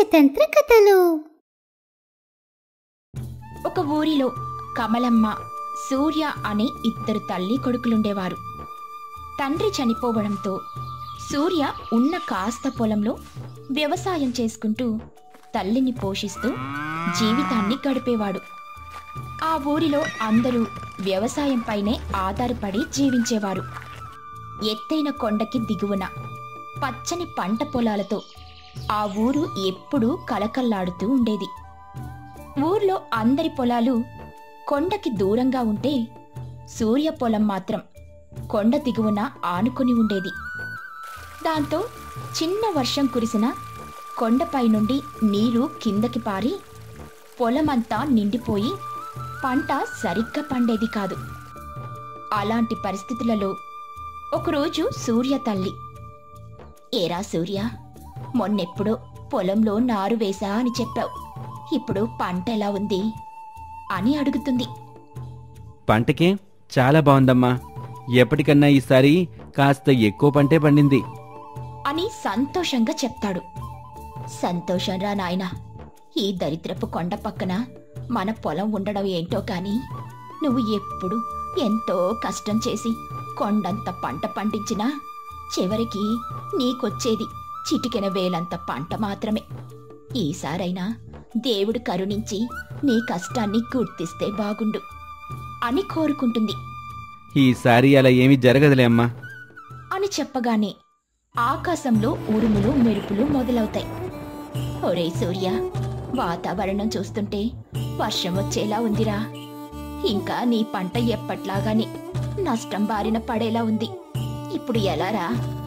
పంచతంత్ర కథలు ఒక ఊరిలో కమలమ్మ సూర్య అనే ఇద్దరు తల్లి కొడుకులుండేవారు తండ్రి చనిపోవడంతో సూర్య ఉన్న కాస్త పొలంలో వ్యవసాయం చేసుకుంటూ తల్లిని పోషిస్తూ జీవితాన్ని గడిపేవాడు ఆ ఊరిలో అందరూ వ్యవసాయంపైనే ఆధారపడి జీవించేవారు ఎత్తైన కొండకి దిగువన పచ్చని పంట పొలాలతో ఆ ఊరు ఎప్పుడూ కలకల్లాడుతూ ఉండేది ఊర్లో అందరి పొలాలు కొండకి దూరంగా ఉంటే సూర్య పొలం మాత్రం కొండ దిగువన ఆనుకొని ఉండేది దాంతో చిన్న వర్షం కురిసిన కొండపై నుండి నీరు కిందకి పారి పొలమంతా నిండిపోయి పంట సరిగ్గా పండేది కాదు అలాంటి పరిస్థితులలో ఒకరోజు సూర్య తల్లి ఏరా సూర్య మొన్నెప్పుడో పొలంలో నారు వేసా అని చెప్పావు ఇప్పుడు పంట ఎలా ఉంది అని అడుగుతుంది పంటకే చాలా బాగుందమ్మా ఎప్పటికన్నా ఈసారి కాస్త ఎక్కువ పంటే పండింది అని సంతోషంగా చెప్తాడు సంతోషంరా నాయనా ఈ దరిద్రపు కొండ పక్కన మన పొలం ఉండడం ఏంటో కాని నువ్వు ఎప్పుడు ఎంతో కష్టం చేసి కొండంత పంట పండించినా చివరికి నీకొచ్చేది చిటికెన వేలంత పంట మాత్రమే ఈసారైనా దేవుడు కరుణించి నీ కష్టాన్ని గుర్తిస్తే బాగుండు అని కోరుకుంటుంది ఈసారి అలా ఏమీ జరగదులే అమ్మా అని చెప్పగానే ఆకాశంలో ఉరుములు మెరుపులు మొదలవుతాయి ఒరే సూర్య వాతావరణం చూస్తుంటే వర్షం వచ్చేలా ఉందిరా ఇంకా నీ పంట ఎప్పట్లాగానే నష్టం బారిన పడేలా ఉంది ఇప్పుడు ఎలారా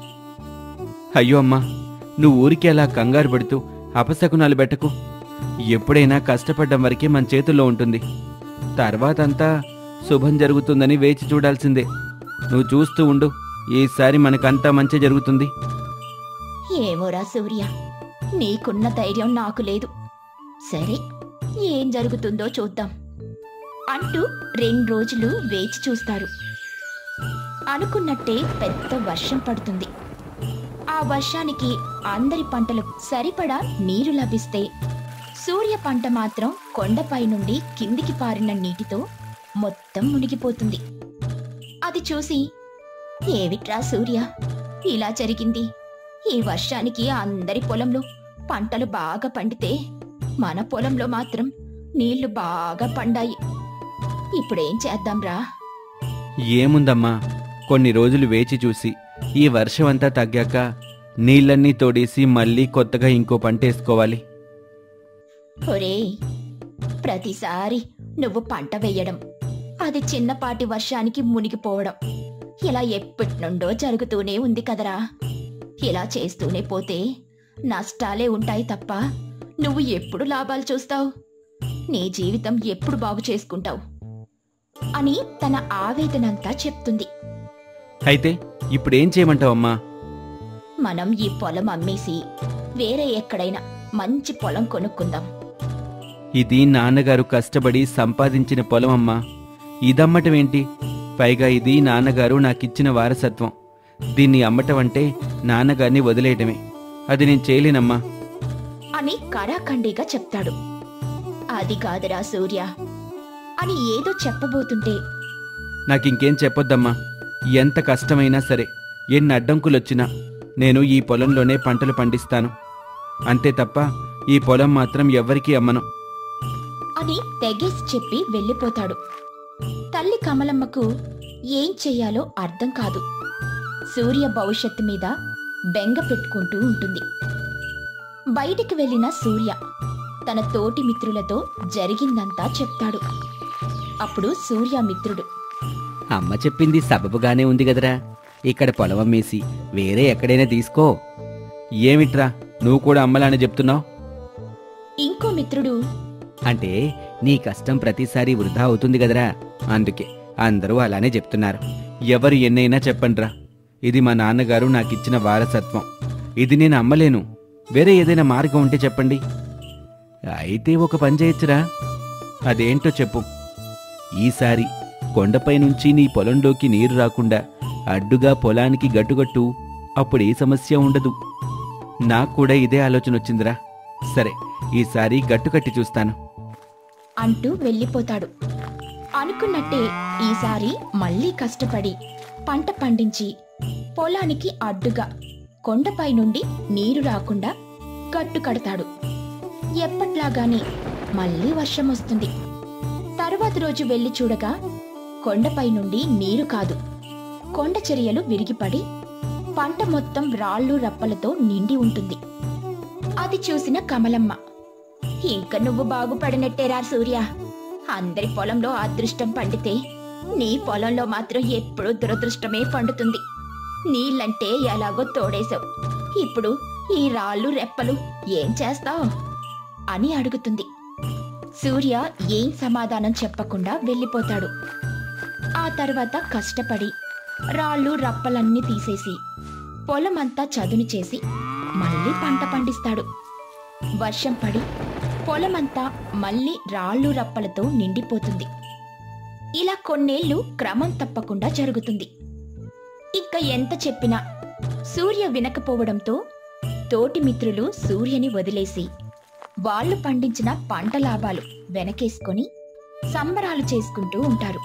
అయ్యో అమ్మా నువ్వు ఊరికి అలా కంగారు పడుతూ అపశకునాలు పెట్టకు ఎప్పుడైనా కష్టపడ్డం వరకే మన చేతుల్లో ఉంటుంది తర్వాతంతా శుభం జరుగుతుందని వేచి చూడాల్సిందే నువ్వు చూస్తూ ఉండు ఈసారి మనకంతా మంచి జరుగుతుంది ఏమోరా సూర్య నీకున్న ధైర్యం నాకు లేదు సరే ఏం జరుగుతుందో చూద్దాం అంటూ రెండు రోజులు వేచి చూస్తారు అనుకున్నట్టే పెద్ద వర్షం పడుతుంది ఆ వర్షానికి అందరి పంటలకు సరిపడా నీరు లభిస్తే సూర్య పంట మాత్రం కొండపై నుండి కిందికి పారిన నీటితో మొత్తం మునిగిపోతుంది అది చూసి ఏవిట్రా సూర్య ఇలా జరిగింది ఈ వర్షానికి అందరి పొలంలో పంటలు బాగా పండితే మన పొలంలో మాత్రం నీళ్లు బాగా పండాయి ఇప్పుడేం చేద్దాంరా ఏముందమ్మా కొన్ని రోజులు వేచి చూసి ఈ వర్షం అంతా తగ్గాక నీళ్ళన్నీ తోడేసి మళ్ళీ కొత్తగా ఇంకో పంటేసుకోవాలి ఒరే ప్రతిసారి నువ్వు పంట వేయడం అది చిన్నపాటి వర్షానికి మునిగిపోవడం ఇలా ఎప్పటి నుండో జరుగుతూనే ఉంది కదరా ఇలా చేస్తూనే పోతే నష్టాలే ఉంటాయి తప్ప నువ్వు ఎప్పుడు లాభాలు చూస్తావు నీ జీవితం ఎప్పుడు బాగు చేసుకుంటావు అని తన ఆవేదనంతా చెప్తుంది అయితే ఇప్పుడేం చేయమంటావమ్మా మనం ఈ పొలం అమ్మేసి వేరే ఎక్కడైనా మంచి పొలం కొనుక్కుందాం ఇది నాన్నగారు కష్టపడి సంపాదించిన పొలం అమ్మా ఇదమ్మటం ఏంటి పైగా ఇది నాన్నగారు నాకిచ్చిన వారసత్వం దీన్ని అమ్మటం అంటే నాన్నగారిని వదిలేయటమే అది నేను చేయలేనమ్మా అని కరాఖండిగా చెప్తాడు అది కాదురా సూర్య అని ఏదో చెప్పబోతుంటే నాకింకేం చెప్పొద్దమ్మా ఎంత కష్టమైనా సరే ఎన్ని అడ్డంకులొచ్చినా నేను ఈ పొలంలోనే పంటలు పండిస్తాను అంతే తప్ప ఈ పొలం మాత్రం ఎవ్వరికీ అమ్మను అని తెగేసి చెప్పి వెళ్ళిపోతాడు తల్లి కమలమ్మకు ఏం చెయ్యాలో అర్థం కాదు సూర్య భవిష్యత్తు మీద బెంగ పెట్టుకుంటూ ఉంటుంది బయటికి వెళ్ళిన సూర్య తన తోటి మిత్రులతో జరిగిందంతా చెప్తాడు అప్పుడు సూర్య మిత్రుడు అమ్మ చెప్పింది సబబుగానే ఉంది కదరా ఇక్కడ పొలం అమ్మేసి వేరే ఎక్కడైనా తీసుకో ఏమిట్రా నువ్వు కూడా అమ్మలానే చెప్తున్నావు ఇంకో మిత్రుడు అంటే నీ కష్టం ప్రతిసారి వృధా అవుతుంది కదరా అందుకే అందరూ అలానే చెప్తున్నారు ఎవరు ఎన్నైనా చెప్పండ్రా ఇది మా నాన్నగారు నాకిచ్చిన వారసత్వం ఇది నేను అమ్మలేను వేరే ఏదైనా మార్గం ఉంటే చెప్పండి అయితే ఒక పని చేయొచ్చురా అదేంటో చెప్పు ఈసారి కొండపై నుంచి నీ పొలంలోకి నీరు రాకుండా అడ్డుగా పొలానికి గట్టుగట్టు అప్పుడు ఏ సమస్య ఉండదు నాకు కూడా ఇదే ఆలోచన వచ్చిందిరా సరే ఈసారి గట్టు కట్టి చూస్తాను అంటూ వెళ్ళిపోతాడు అనుకున్నట్టే ఈసారి మళ్ళీ కష్టపడి పంట పండించి పొలానికి అడ్డుగా కొండపై నుండి నీరు రాకుండా గట్టు కడతాడు ఎప్పట్లాగానే మళ్ళీ వర్షం వస్తుంది తరువాత రోజు వెళ్లి చూడగా కొండపై నుండి నీరు కాదు కొండ చర్యలు విరిగిపడి పంట మొత్తం రాళ్ళు రప్పలతో నిండి ఉంటుంది అది చూసిన కమలమ్మ ఇంక నువ్వు బాగుపడినట్టేరా సూర్య అందరి పొలంలో అదృష్టం పండితే నీ పొలంలో మాత్రం ఎప్పుడూ దురదృష్టమే పండుతుంది నీళ్ళంటే ఎలాగో తోడేశావు ఇప్పుడు ఈ రాళ్ళు రెప్పలు ఏం చేస్తావు అని అడుగుతుంది సూర్య ఏం సమాధానం చెప్పకుండా వెళ్ళిపోతాడు ఆ తర్వాత కష్టపడి రాళ్ళు రప్పలన్నీ తీసేసి పొలమంతా చదును చేసి మళ్ళీ పంట పండిస్తాడు వర్షం పడి పొలమంతా మళ్ళీ రాళ్ళు రప్పలతో నిండిపోతుంది ఇలా కొన్నేళ్లు క్రమం తప్పకుండా జరుగుతుంది ఇక ఎంత చెప్పినా సూర్య వినకపోవడంతో తోటి మిత్రులు సూర్యని వదిలేసి వాళ్ళు పండించిన పంట లాభాలు వెనకేసుకొని సంబరాలు చేసుకుంటూ ఉంటారు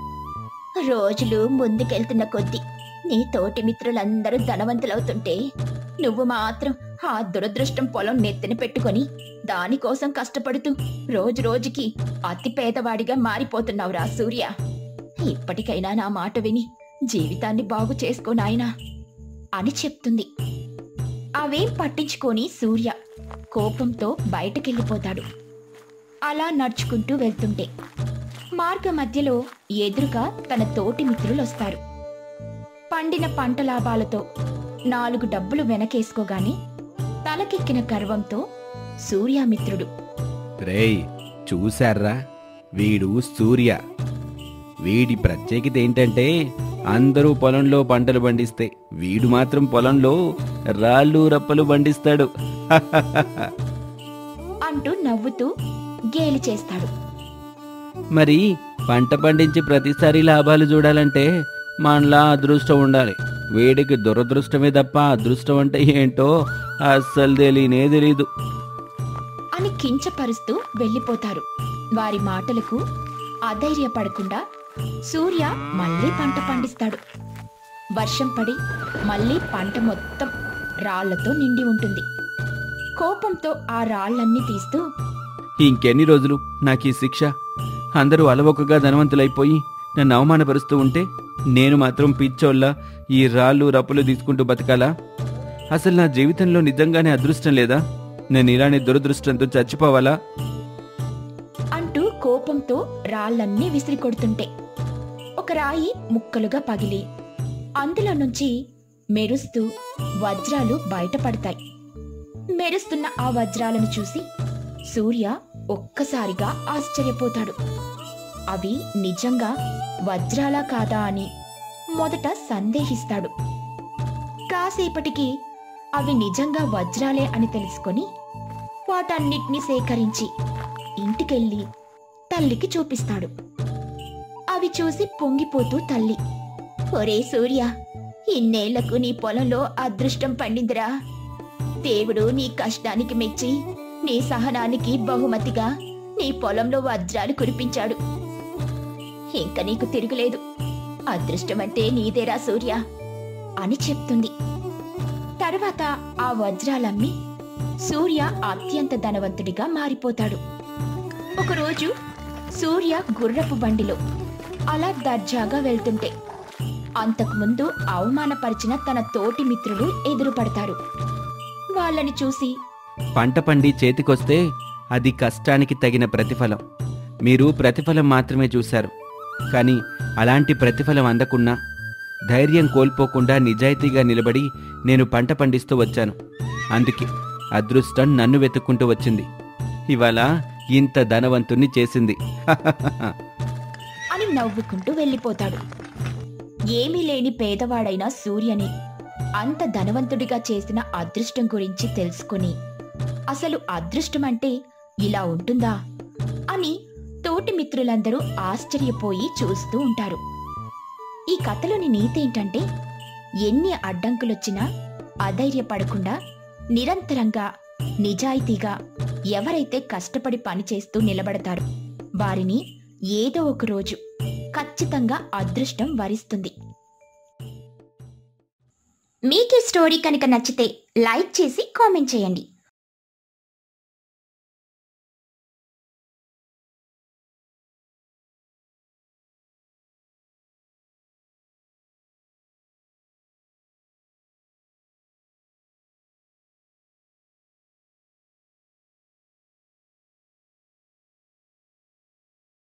రోజులు ముందుకెళ్తున్న కొద్దీ నీ తోటి మిత్రులందరూ ధనవంతులవుతుంటే నువ్వు మాత్రం ఆ దురదృష్టం పొలం నెత్తిన పెట్టుకొని దానికోసం కష్టపడుతూ రోజు రోజుకి అతి పేదవాడిగా మారిపోతున్నావురా సూర్య ఇప్పటికైనా నా మాట విని జీవితాన్ని బాగు చేసుకో నాయనా అని చెప్తుంది అవేం పట్టించుకొని సూర్య కోపంతో బయటకెళ్ళిపోతాడు అలా నడుచుకుంటూ వెళ్తుంటే మార్గ మధ్యలో ఎదురుగా తన తోటి మిత్రులు వస్తారు పండిన పంట లాభాలతో నాలుగు డబ్బులు వెనకేసుకోగానే తలకెక్కిన గర్వంతో సూర్యామిత్రుడు రేయ్ చూశారా వీడు సూర్య వీడి ప్రత్యేకత ఏంటంటే అందరూ పొలంలో పంటలు పండిస్తే వీడు మాత్రం పొలంలో రాళ్ళు రప్పలు పండిస్తాడు అంటూ నవ్వుతూ గేలి చేస్తాడు మరి పంట పండించి ప్రతిసారి లాభాలు చూడాలంటే మనలా అదృష్టం ఉండాలి వీడికి దురదృష్టమే తప్ప అదృష్టం అంటే ఏంటో అస్సలు తెలియనే తెలీదు అని కించపరుస్తూ వెళ్ళిపోతారు వారి మాటలకు అధైర్యపడకుండా సూర్య మళ్ళీ పంట పండిస్తాడు వర్షం పడి మళ్ళీ పంట మొత్తం రాళ్లతో నిండి ఉంటుంది కోపంతో ఆ రాళ్లన్నీ తీస్తూ ఇంకెన్ని రోజులు నాకు ఈ శిక్ష అందరూ అలవొకగా ధనవంతులైపోయి నన్ను అవమానపరుస్తూ ఉంటే నేను మాత్రం పిచ్చోళ్ళ ఈ రాళ్ళు రప్పులు తీసుకుంటూ బతకాలా అసలు నా జీవితంలో నిజంగానే అదృష్టం లేదా నేను ఇలానే దురదృష్టంతో చచ్చిపోవాలా అంటూ కోపంతో రాళ్లన్నీ విసిరి కొడుతుంటే ఒక రాయి ముక్కలుగా పగిలి అందులో నుంచి మెరుస్తూ వజ్రాలు బయటపడతాయి మెరుస్తున్న ఆ వజ్రాలను చూసి సూర్య ఒక్కసారిగా ఆశ్చర్యపోతాడు అవి నిజంగా వజ్రాలా కాదా అని మొదట సందేహిస్తాడు కాసేపటికి అవి నిజంగా వజ్రాలే అని తెలుసుకొని వాటన్నిటినీ సేకరించి ఇంటికెళ్ళి తల్లికి చూపిస్తాడు అవి చూసి పొంగిపోతూ తల్లి ఒరే సూర్య ఇన్నేళ్లకు నీ పొలంలో అదృష్టం పండిందిరా దేవుడు నీ కష్టానికి మెచ్చి నీ సహనానికి బహుమతిగా నీ పొలంలో వజ్రాలు కురిపించాడు ఇంక నీకు తిరుగులేదు అదృష్టం అంటే నీదేరా సూర్య అని చెప్తుంది తర్వాత ఆ వజ్రాలమ్మి సూర్య అత్యంత ధనవంతుడిగా మారిపోతాడు ఒకరోజు సూర్య గుర్రపు బండిలో అలా దర్జాగా వెళ్తుంటే అంతకుముందు అవమానపరిచిన తన తోటి మిత్రులు ఎదురుపడతారు వాళ్ళని చూసి పంట పండి చేతికొస్తే అది కష్టానికి తగిన ప్రతిఫలం మీరు ప్రతిఫలం మాత్రమే చూశారు కానీ అలాంటి ప్రతిఫలం అందకున్నా ధైర్యం కోల్పోకుండా నిజాయితీగా నిలబడి నేను పంట పండిస్తూ వచ్చాను అందుకే అదృష్టం నన్ను వెతుక్కుంటూ వచ్చింది ఇవాళ ఇంత ధనవంతుణ్ణి చేసింది అని నవ్వుకుంటూ వెళ్ళిపోతాడు ఏమీ లేని పేదవాడైన సూర్యని అంత ధనవంతుడిగా చేసిన అదృష్టం గురించి తెలుసుకుని అసలు అదృష్టం అంటే ఇలా ఉంటుందా అని తోటి మిత్రులందరూ ఆశ్చర్యపోయి చూస్తూ ఉంటారు ఈ కథలోని నీతి ఏంటంటే ఎన్ని అడ్డంకులొచ్చినా అధైర్యపడకుండా నిరంతరంగా నిజాయితీగా ఎవరైతే కష్టపడి పనిచేస్తూ నిలబడతారో వారిని ఏదో ఒక రోజు ఖచ్చితంగా అదృష్టం వరిస్తుంది మీకు ఈ స్టోరీ కనుక నచ్చితే లైక్ చేసి కామెంట్ చేయండి